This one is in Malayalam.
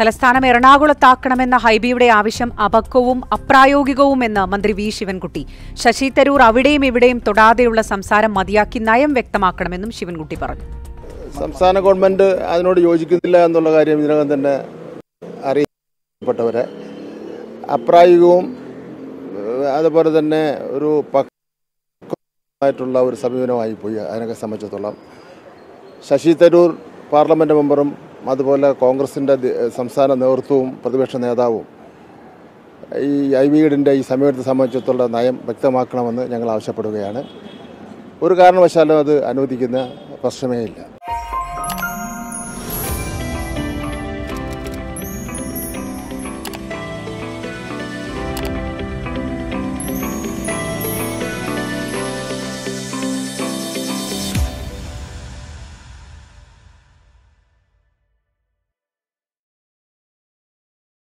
തലസ്ഥാനം എറണാകുളത്താക്കണമെന്ന ഹൈബിയുടെ ആവശ്യം അപക്വവും അപ്രായോഗികവുമെന്ന് മന്ത്രി വി ശിവൻകുട്ടി ശശി തരൂർ അവിടെയും ഇവിടെയും തൊടാതെയുള്ള സംസാരം മതിയാക്കി നയം വ്യക്തമാക്കണമെന്നും ശിവൻകുട്ടി പറഞ്ഞു സംസ്ഥാന ഗവൺമെൻറ് അതിനോട് യോജിക്കുന്നില്ല എന്നുള്ള കാര്യം ഇതിനകം തന്നെ അറിയപ്പെട്ടവരെ അപ്രായോഗികവും ഏഹ്, അതുപോലെ തന്നെ ഒരു പക്വമായിട്ടുള്ള ഒരു സമീപനമായി പോയി അതിനൊക്കെ സംബന്ധിച്ചിടത്തോളം ശശി തരൂർ പാർലമെൻറ്റ് മെമ്പറും അതുപോലെ കോൺഗ്രസിൻ്റെ ദി- സംസ്ഥാന നേതൃത്വവും പ്രതിപക്ഷ നേതാവും ഈ ഐ വീടിൻ്റെ ഈ സമീപനത്തെ സംബന്ധിച്ചിടത്തോളം നയം വ്യക്തമാക്കണമെന്ന് ഞങ്ങൾ ആവശ്യപ്പെടുകയാണ് ഒരു കാരണവശാലും അത് അനുവദിക്കുന്ന പ്രശ്നമേ ഇല്ല